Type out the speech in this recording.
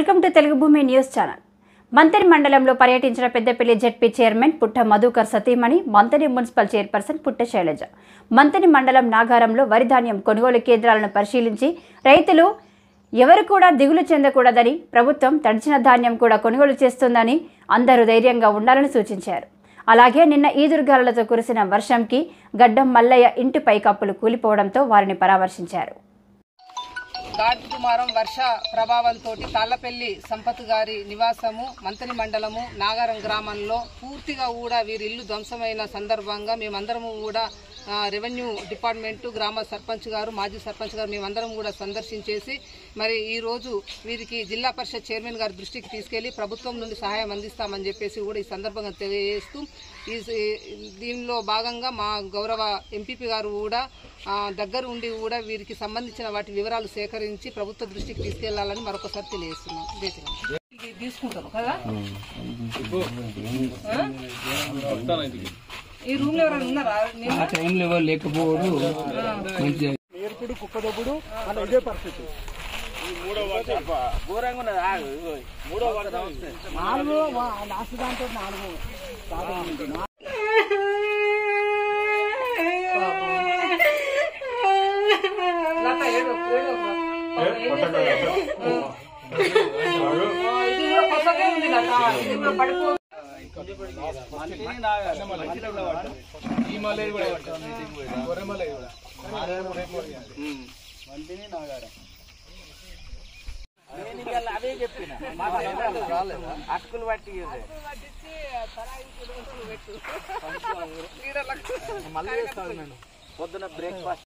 Welcome to Telugu భూమి news channel Manthani మండలంలో పర్యటించిన పెద్దపల్లి జెడ్పీ చైర్మన్ పుట్ట మధుకర్ సతీమణి మంతని మున్సిపల్ చైర్పర్సన్ పుట్ట శైలజ మంతని మండలం నాగారంలో వరి ధాన్యం కొనుగోలు కేంద్రాలను పరిశీలించి రైతులు ఎవరు కూడా దిగులు చెందకూడదని ప్రభుత్వం తడిచిన ధాన్యం కూడా కొనుగోలు చేస్తుందని అందరూ ధైర్యంగా ఉండాలని సూచించారు అలాగే నిన్న ఈదురుగాలులతో కురిసిన వర్షంకి గడ్డం మల్లయ్య ఇంటి పైకప్పులు కూలిపోవడంతో వారిని పరామర్శించారు గాడ్ దుమారం వర్ష ప్రభావంతో తాళ్లపల్లి సంపత్ గారి నివాసము మంతని మండలము నాగారం గ్రామంలో పూర్తిగా కూడా వీరి ఇల్లు ధ్వంసమైన సందర్భంగా మేమందరము కూడా ఆ, రెవెన్యూ డిపార్ట్మెంటు గ్రామ సర్పంచ్ గారు మాజీ సర్పంచ్ గారు మేమందరం కూడా సందర్శించేసి మరి ఈ రోజు వీరికి జిల్లా పరిషత్ చైర్మన్ గారి దృష్టికి తీసుకెళ్లి ప్రభుత్వం నుండి సహాయం అందిస్తామని చెప్పేసి కూడా ఈ సందర్భంగా తెలియజేస్తూ ఈ దీనిలో భాగంగా మా గౌరవ ఎంపీపీ గారు కూడా ఆ, దగ్గర ఉండి కూడా వీరికి సంబంధించిన వాటి వివరాలు సేకరించి ప్రభుత్వ దృష్టికి తీసుకెళ్లాలని మరొకసారి తెలియజేస్తున్నాం దేశం ఇది తీసుకుంటారు కదా ఆ? ఈ రూమ్ లో ఎవరైనా ఉన్నారా నిన్న? ఆ టైంలో ఎవరు లేకపోవడు మంచిగా లత, ఏడు, ఏడు, పాపం ఏం చేస్తారు? ఆ, ఇది కూడా కొత్తగా ఉంది లత. ఇది కూడా పడిపో పొద్దున బ్రేక్ఫాస్ట్